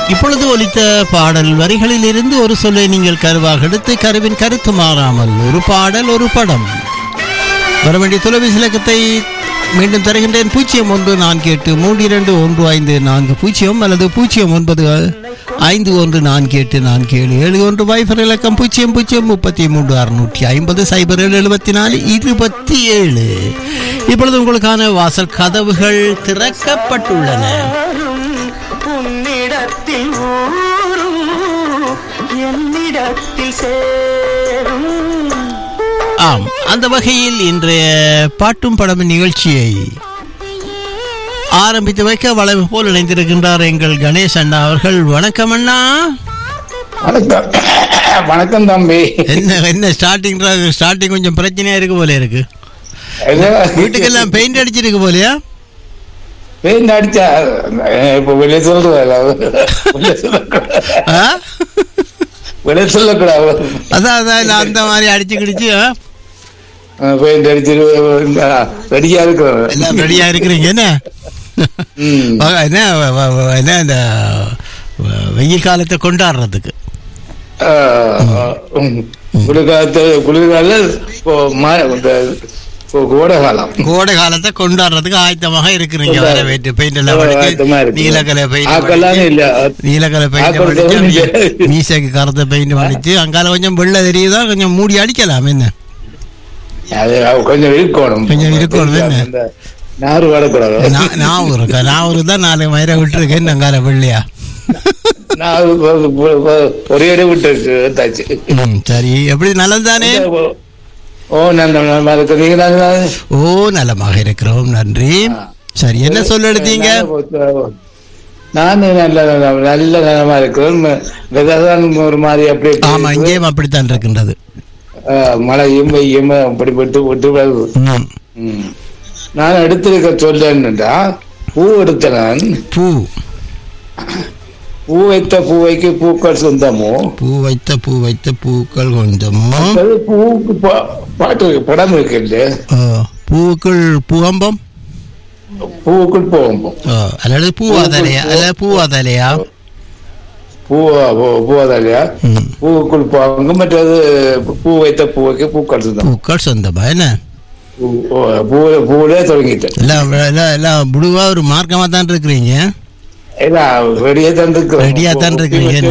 இப்பொழுது ஒலித்த பாடல் வரிகளில் இருந்து ஒரு சொல்லை நீங்கள் கருவாக எடுத்து கருவின் கருத்து மாறாமல் ஒரு பாடல் ஒரு படம் வர வேண்டிய தொலைபேசி இலக்கத்தை மீண்டும் தருகின்றேன் பூஜ்ஜியம் ஒன்று நான்கு எட்டு மூன்று இரண்டு ஒன்று ஐந்து நான்கு பூஜ்ஜியம் அல்லது பூஜ்ஜியம் ஒன்பது ஐந்து ஒன்று நான்கு எட்டு நான்கு ஏழு ஏழு ஒன்று வைஃபர் இலக்கம் பூஜ்ஜியம் பூஜ்ஜியம் முப்பத்தி மூன்று அறுநூற்றி ஐம்பது சைபர் ஏழு எழுபத்தி நாலு இருபத்தி ஏழு இப்பொழுது உங்களுக்கான வாசல் கதவுகள் திறக்கப்பட்டுள்ளன உன்னிடத்தில் ஊரும் என்னிடத்தில் சேரும் ஆம் அந்த வகையில் இன்றைய பாட்டும் படமும் நிகழ்ச்சியை ஆரம்பித்து வைக்க வளமை போல் இணைந்திருக்கின்றார் எங்கள் கணேஷ் அண்ணா அவர்கள் வணக்கம் அண்ணா வணக்கம் வணக்கம் தம்பி என்ன என்ன ஸ்டார்டிங் ஸ்டார்டிங் கொஞ்சம் பிரச்சனையா இருக்கு போல இருக்கு வீட்டுக்கெல்லாம் பெயிண்ட் அடிச்சிருக்கு போலயா பெயிண்ட் அடிச்சா இப்ப வெளியே சொல்றதா வெளியே சொல்லக்கூடாது ஆ? வெளியே சொல்லக்கூடாது அதான் அதான் இல்ல, அந்த மாதிரி அடிச்சு கிடிச்சு ஆ? பெயிண்ட் அடிச்சிட்டு ரெடியா இருக்கிறோம் எல்லாம் ரெடியா இருக்கிறீங்க என்ன ம். வ- என்ன வ- வ- வ- என்ன இந்த வ- வெயில் காலத்தை கொண்டாடுறதுக்கு குளிர்காலத்து குளிர்கால இப்போ மா- இந்த இப்போ கோடை காலம் கோடை காலத்தை கொண்டாடுறதுக்கு ஆயத்தமாக இருக்கிறீங்க வர வேட்டு பெயிண்ட் எல்லாம் ஆயத்தமா அடிச்சு இருக்கு. நீலக்கலை பெயிண்ட் ஆக்கெல்லாம் இல்ல நீலக்கலை பெயிண்ட் ஆக்கள் அடிச்சு எதுவும் மீ- இல்ல. மீசைக்கு கருத்த பெயிண்ட் அடிச்சு அங்கால கொஞ்சம் வெள்ளை தெரியுதா கொஞ்சம் மூடி அடிக்கலாம் என்ன அது கொஞ்சம் இருக்கணும் கொஞ்சம் இருக்கணும், என்ன? அந்த நாறு வரக்கூடாது நான் நான் இருக்கா நான் ஒரு தான் நாலு மயிரை விட்டுருக்கேன் அங்கால வெள்ளையா நான் ஒரே இடம் விட்டு எடுத்தாச்சு ம், சரி எப்படி நல்லதுதானே ஓ நல்ல நல்லா இருக்கு நீங்க நல்லா ஓ நலமாக இருக்கிறோம் நன்றி சரி என்ன சொல்ல எடுத்தீங்க நான் நல்ல நல்ல- நல்ல நலமா இருக்கிறேன் வெதான் ஒரு மாதிரி அப்படி இப்படி ஆமா இருக்குது. இங்கேயும் அப்படித்தான் இருக்கின்றது ஆ, மழையும் வெய்யும் அப்படி விட்டு விட்டு வருது ம். ம். நான் எடுத்திருக்க சொல்லா பூ எடுத்த நான் பூ பூ வைத்த பூவைக்கு பூக்கள் சொந்தமோ பூ வைத்த பூ வைத்த பூக்கள் கொஞ்சமும் அது பூவுக்கு பா- பாட்டு இருக்கு, படம் இருக்கு இல்லையா ஆ, பூவுக்குள் பூகம்பம் பூவுக்குள் போகும் ஆ, அல்லது பூவாதலையா அல்ல பூவாதலையா பூவா பூ- பூவாதாலியா ம். பூவுக்குள் போவாங்க மற்றது பூ வைத்த பூவைக்கு பூக்கள் சொந்தம் பூக்கள் சொந்தமா என்ன பூ- ஓ, பூ- பூவிலே தொடங்கிட்டேன் எல்லாம் எல்லாம் எல்லாம் புடுவா ஒரு மார்க்கமா தான் இருக்கிறீங்க ஏன்னா ரெடியா தான் இருக்கிறோம். ரெடியா தான் இருக்கிறீங்க என்ன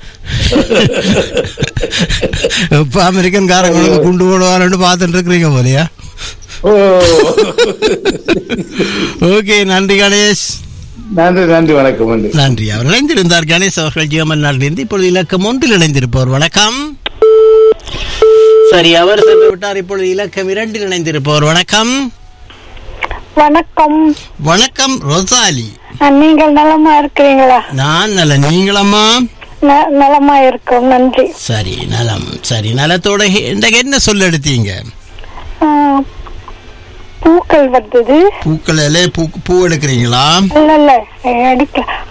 இப்ப அமெரிக்கன் காரங்களுக்கு குண்டு போடுவாருன்னு பார்த்துட்டு இருக்கிறீங்க போலையா ஓ ஓகே நன்றி கணேஷ் நன்றி நன்றி வணக்கம் நன்றி நன்றி அவர் இணைந்திருந்தார் கணேஷ் அவர்கள் ஜியமல் நாட்டிலிருந்து இப்பொழுது இலக்கம் ஒன்றில் இணைந்திருப்பவர் வணக்கம் சரி அவர் சென்று விட்டார் இப்பொழுது இலக்கம் இரண்டில் இணைந்திருப்பவர் வணக்கம் வணக்கம் வணக்கம் ரொசாலி அஹ், நீங்கள் நலமா இருக்கிறீங்களா நான் நல்ல நீங்களம்மா ந- நலமா இருக்கும் நன்றி சரி நலம் சரி நலத்தோட ஹே- இன்றைக்கு என்ன சொல்ல எடுத்தீங்க அஹ், பூக்கள் வந்தது பூக்கள் பூ பூ எடுக்கிறீங்களா இல்ல இல்ல எடுக்கல